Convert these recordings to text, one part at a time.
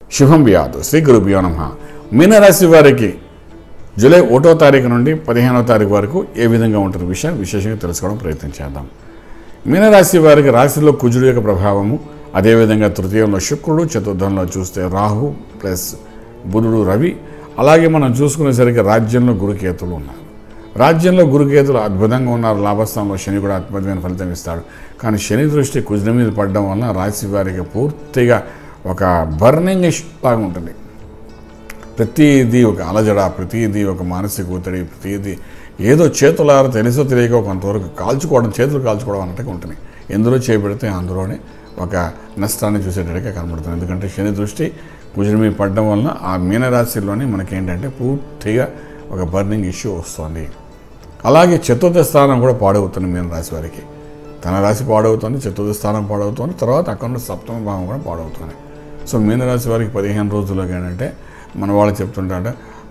శుభం వ్యాధు శ్రీ గురుభ్యో నమ మీనరాశి వారికి జూలై ఒకటో తారీఖు నుండి పదిహేనో తారీఖు వరకు ఏ విధంగా ఉంటుంది విషయాన్ని విశేషంగా తెలుసుకోవడం ప్రయత్నం చేద్దాం మీనరాశి వారికి రాశిలో కుజుడు యొక్క ప్రభావము అదేవిధంగా తృతీయంలో శుక్రుడు చతుర్థంలో చూస్తే రాహు ప్లస్ బుధుడు రవి అలాగే మనం చూసుకునేసరికి రాజ్యంలో గురుకేతులు ఉన్నారు రాజ్యంలో గురుకేతులు అద్భుతంగా ఉన్నారు లాభస్థానంలో శని కూడా అద్భుతమైన ఫలితం ఇస్తాడు కానీ శని దృష్టి కుజుల మీద పడడం వలన రాశి వారికి పూర్తిగా ఒక బర్నింగ్ లాగా ఉంటుంది ప్రతిదీ ఒక అలజడ ప్రతిదీ ఒక మానసిక ఒత్తిడి ప్రతిదీ ఏదో చేతులారా తెలుసో తెలియక కొంతవరకు కాల్చుకోవడం చేతులు కాల్చుకోవడం అన్నట్టుగా ఉంటుంది ఎందులో చేపెడితే అందులోనే ఒక నష్టాన్ని చూసేటట్టుగా కనబడుతుంది ఎందుకంటే శని దృష్టి కుజుడి మీద పడడం వలన ఆ మీనరాశిలోనే మనకేంటంటే పూర్తిగా ఒక బర్నింగ్ ఇష్యూ వస్తుంది అలాగే చతుర్థ స్థానం కూడా పాడవుతుంది మీన రాశి వారికి తన రాశి పాడవుతుంది చతుర్థ స్థానం పాడవుతుంది తర్వాత అక్కడ ఉన్న సప్తమ భావం కూడా పాడవుతుంది సో మీనరాశి వారికి పదిహేను రోజుల్లోకి ఏంటంటే మన వాళ్ళు చెప్తుంటారంటే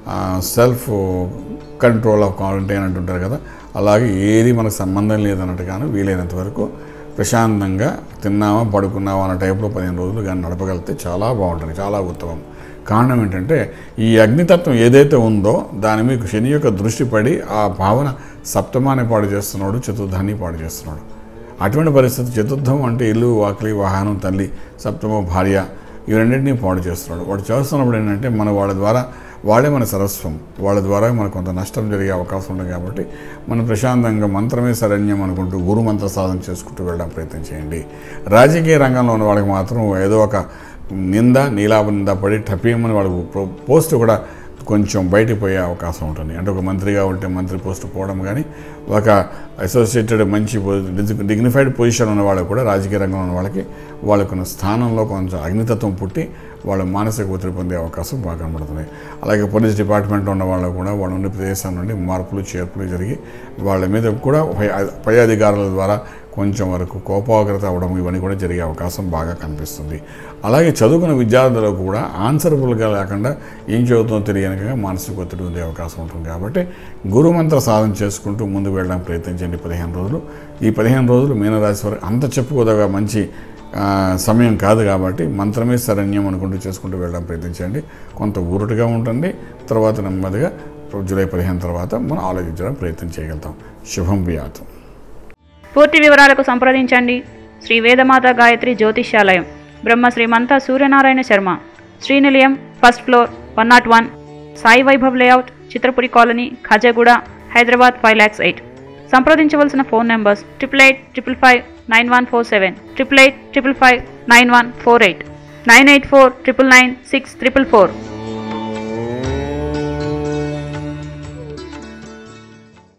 సెల్ఫ్ కంట్రోల్ ఆఫ్ క్వారంటైన్ అంటుంటారు కదా అలాగే ఏది మనకు సంబంధం లేదన్నట్టుగాను వీలైనంత వరకు ప్రశాంతంగా తిన్నామా పడుకున్నామా అన్న టైప్లో పదిహేను రోజులు కానీ నడపగలిగితే చాలా బాగుంటుంది చాలా ఉత్తమం కారణం ఏంటంటే ఈ అగ్నితత్వం ఏదైతే ఉందో దాని మీద శని యొక్క దృష్టి పడి ఆ భావన సప్తమాన్ని పాడు చేస్తున్నాడు చతుర్థాన్ని పాడు చేస్తున్నాడు అటువంటి పరిస్థితి చతుర్థం అంటే ఇల్లు వాకిలి వాహనం తల్లి సప్తమ భార్య ఈ రెండింటినీ పాడు చేస్తున్నాడు వాడు చేస్తున్నప్పుడు ఏంటంటే మన వాళ్ళ ద్వారా వాళ్ళే మన సరస్వం వాళ్ళ ద్వారా మనకు కొంత నష్టం జరిగే అవకాశం ఉంది కాబట్టి మనం ప్రశాంతంగా మంత్రమే శరణ్యం అనుకుంటూ గురు మంత్ర సాధన చేసుకుంటూ వెళ్ళడం ప్రయత్నం చేయండి రాజకీయ రంగంలో ఉన్న వాళ్ళకి మాత్రం ఏదో ఒక నింద నీలాభ నింద పడి టపీయమని వాళ్ళకు పో- పోస్ట్ కూడా కొంచెం బయటికి పోయే అవకాశం ఉంటుంది అంటే ఒక మంత్రిగా ఉంటే మంత్రి పోస్ట్ పోవడం కానీ ఒక అసోసియేటెడ్ మంచి డిగ్నిఫైడ్ పొజిషన్ ఉన్న వాళ్ళకి కూడా రాజకీయ రంగంలో ఉన్న వాళ్ళకి వాళ్ళకున్న స్థానంలో కొంచెం అగ్నితత్వం పుట్టి వాళ్ళ మానసిక ఒత్తిడి పొందే అవకాశం బాగా కనబడుతుంది అలాగే పోలీస్ డిపార్ట్మెంట్లో ఉన్న వాళ్ళు కూడా వాళ్ళ ఉండే ప్రదేశం నుండి మార్పులు చేర్పులు జరిగి వాళ్ళ మీద కూడా పై పై అధికారుల ద్వారా కొంచెం వరకు కోపాగ్రత అవ్వడం ఇవన్నీ కూడా జరిగే అవకాశం బాగా కనిపిస్తుంది అలాగే చదువుకున్న విద్యార్థులకు కూడా ఆన్సరబుల్గా లేకుండా ఏం చదువుతుందో తెలియనిగా మానసిక ఒత్తిడి ఉండే అవకాశం ఉంటుంది కాబట్టి గురుమంత్ర సాధన చేసుకుంటూ ముందుకు వెళ్ళడానికి ప్రయత్నించండి పదిహేను రోజులు ఈ పదిహేను రోజులు మీనరాశి వారికి అంత చెప్పుకోదగా మంచి ఆ, సమయం కాదు కాబట్టి మంత్రమే శరణ్యం అనుకుంటూ చేసుకుంటూ వెళ్ళడానికి ప్రయత్నించండి కొంత ఊరుటుగా ఉంటుంది తర్వాత నెమ్మదిగా జూలై పదిహేను తర్వాత మనం ఆలోచించడానికి ప్రయత్నం చేయగలుగుతాం శుభం వ్యాతం పూర్తి వివరాలకు సంప్రదించండి Shri Vedamata Gayatri Jyotishyalayam Brahma Srimantha Suryanarayana Sharma Srinilayam first floor one not one Sai Vaibhav layout Chitrapuri colony Khajaguda Hyderabad five lakhs eight సంప్రదించవలసిన phone numbers triple eight triple five nine one four seven triple eight triple five nine one four eight nine eight four triple nine six triple four